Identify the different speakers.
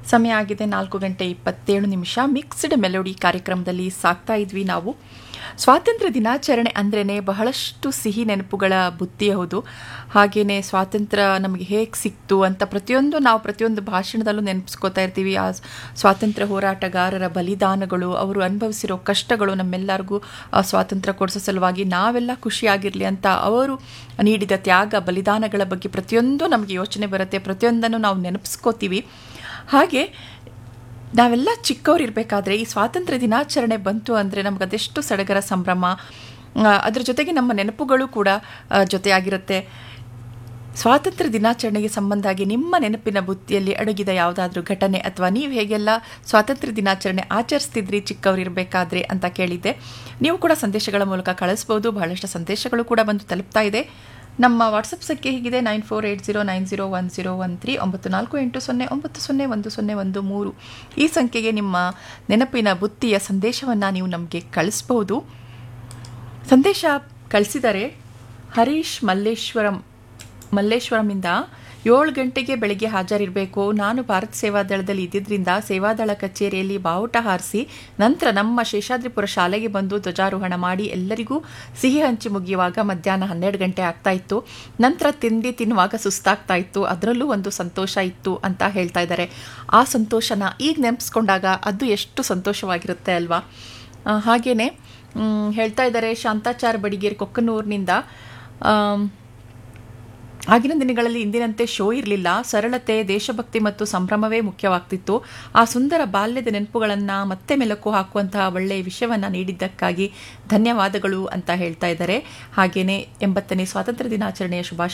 Speaker 1: ಸಮಯ ಆಗಿದೆ ನಾಲ್ಕು ಗಂಟೆ ಇಪ್ಪತ್ತೇಳು ನಿಮಿಷ ಮಿಕ್ಸ್ಡ್ ಮೆಲೋಡಿ ಕಾರ್ಯಕ್ರಮದಲ್ಲಿ ಸಾಕ್ತಾ ಇದ್ವಿ ನಾವು ಸ್ವಾತಂತ್ರ್ಯ ದಿನಾಚರಣೆ ಅಂದ್ರೇ ಬಹಳಷ್ಟು ಸಿಹಿ ನೆನಪುಗಳ ಬುತ್ತಿ ಹೌದು ಹಾಗೆಯೇ ಸ್ವಾತಂತ್ರ್ಯ ನಮಗೆ ಹೇಗೆ ಸಿಕ್ತು ಅಂತ ಪ್ರತಿಯೊಂದು ನಾವು ಪ್ರತಿಯೊಂದು ಭಾಷಣದಲ್ಲೂ ನೆನಪಿಸ್ಕೋತಾ ಇರ್ತೀವಿ ಆ ಸ್ವಾತಂತ್ರ್ಯ ಹೋರಾಟಗಾರರ ಬಲಿದಾನಗಳು ಅವರು ಅನುಭವಿಸಿರೋ ಕಷ್ಟಗಳು ನಮ್ಮೆಲ್ಲರಿಗೂ ಆ ಸ್ವಾತಂತ್ರ್ಯ ಕೊಡಿಸೋ ಸಲುವಾಗಿ ನಾವೆಲ್ಲ ಖುಷಿಯಾಗಿರಲಿ ಅಂತ ಅವರು ನೀಡಿದ ತ್ಯಾಗ ಬಲಿದಾನಗಳ ಬಗ್ಗೆ ಪ್ರತಿಯೊಂದು ನಮಗೆ ಯೋಚನೆ ಬರುತ್ತೆ ಪ್ರತಿಯೊಂದನ್ನು ನಾವು ನೆನಪಿಸ್ಕೋತೀವಿ ಹಾಗೆ ನಾವೆಲ್ಲ ಚಿಕ್ಕವರಿರಬೇಕಾದ್ರೆ ಈ ಸ್ವಾತಂತ್ರ್ಯ ದಿನಾಚರಣೆ ಬಂತು ಅಂದರೆ ನಮ್ಗೆ ಅದೆಷ್ಟು ಸಡಗರ ಸಂಭ್ರಮ ಆ, ಅದ್ರ ಜೊತೆಗೆ ನಮ್ಮ ನೆನಪುಗಳು ಕೂಡ ಆ, ಜೊತೆಯಾಗಿರುತ್ತೆ ಸ್ವಾತಂತ್ರ್ಯ ದಿನಾಚರಣೆಗೆ ಸಂಬಂಧ ಆಗಿ ನಿಮ್ಮ ನೆನಪಿನ ಬುತ್ತಿಯಲ್ಲಿ ಅಡಗಿದ ಯಾವುದಾದ್ರೂ ಘಟನೆ ಅಥವಾ ನೀವು ಹೇಗೆಲ್ಲ ಸ್ವಾತಂತ್ರ್ಯ ದಿನಾಚರಣೆ ಆಚರಿಸ್ತಿದ್ರಿ ಚಿಕ್ಕವರಿರಬೇಕಾದ್ರೆ ಅಂತ ಕೇಳಿದ್ದೆ ನೀವು ಕೂಡ ಸಂದೇಶಗಳ ಮೂಲಕ ಕಳಿಸ್ಬೋದು ಬಹಳಷ್ಟು ಸಂದೇಶಗಳು ಕೂಡ ಬಂದು ತಲುಪ್ತಾ ಇದೆ ನಮ್ಮ ವಾಟ್ಸಪ್ ಸಂಖ್ಯೆ ಹೀಗಿದೆ nine four eight zero nine zero one zero one three ಒಂಬತ್ತು ನಾಲ್ಕು ಎಂಟು ಸೊನ್ನೆ ಒಂಬತ್ತು ಸೊನ್ನೆ ಒಂದು ಸೊನ್ನೆ ಒಂದು ಮೂರು ಈ ಸಂಖ್ಯೆಗೆ ನಿಮ್ಮ ನೆನಪಿನ ಬುತ್ತಿಯ ಸಂದೇಶವನ್ನು ನೀವು ನಮಗೆ ಕಳಿಸ್ಬೋದು ಸಂದೇಶ ಕಳಿಸಿದರೆ ಹರೀಶ್ ಮಲ್ಲೇಶ್ವರಂ ಮಲ್ಲೇಶ್ವರಮಿಂದ ಏಳು ಗಂಟೆಗೆ ಬೆಳಗ್ಗೆ ಹಾಜರಿರಬೇಕು ನಾನು ಭಾರತ ಸೇವಾದಳದಲ್ಲಿ ಇದ್ದಿದ್ದರಿಂದ ಸೇವಾದಳ ಕಚೇರಿಯಲ್ಲಿ ಬಾವುಟ ಹಾರಿಸಿ ನಂತರ ನಮ್ಮ ಶೇಷಾದ್ರಿಪುರ ಶಾಲೆಗೆ ಬಂದು ಧ್ವಜಾರೋಹಣ ಮಾಡಿ ಎಲ್ಲರಿಗೂ ಸಿಹಿ ಹಂಚಿ ಮುಗಿಯುವಾಗ ಮಧ್ಯಾಹ್ನ ಹನ್ನೆರಡು ಗಂಟೆ ಆಗ್ತಾ ಇತ್ತು ನಂತರ ತಿಂಡಿ ತಿನ್ನುವಾಗ ಸುಸ್ತಾಗ್ತಾ ಇತ್ತು ಅದರಲ್ಲೂ ಒಂದು ಸಂತೋಷ ಇತ್ತು ಅಂತ ಹೇಳ್ತಾ ಇದ್ದಾರೆ ಆ ಸಂತೋಷನ ಈಗ ನೆನೆಸ್ಕೊಂಡಾಗ ಅದು ಎಷ್ಟು ಸಂತೋಷವಾಗಿರುತ್ತೆ ಅಲ್ವಾ ಆ, ಹಾಗೇನೆ ಮ್, ಹೇಳ್ತಾ ಇದ್ದಾರೆ ಶಾಂತಾಚಾರ್ ಬಡಿಗೇರ್ ಕೊಕ್ಕನೂರಿನಿಂದ ಆಮ್, ಆಗಿನ ದಿನಗಳಲ್ಲಿ ಇಂದಿನಂತೆ ಶೋ ಇರಲಿಲ್ಲ ಸರಳತೆ ದೇಶಭಕ್ತಿ ಮತ್ತು ಸಂಭ್ರಮವೇ ಮುಖ್ಯವಾಗ್ತಿತ್ತು ಆ ಸುಂದರ ಬಾಲ್ಯದ ನೆನಪುಗಳನ್ನು ಮತ್ತೆ ಮೆಲುಕು ಹಾಕುವಂತಹ ಒಳ್ಳೆಯ ವಿಷಯವನ್ನು ನೀಡಿದ್ದಕ್ಕಾಗಿ ಧನ್ಯವಾದಗಳು ಅಂತ ಹೇಳ್ತಾ ಇದ್ದಾರೆ ಹಾಗೆಯೇ ಎಂಬತ್ತನೇ ಸ್ವಾತಂತ್ರ್ಯ ದಿನಾಚರಣೆಯ ಶುಭಾಶಯ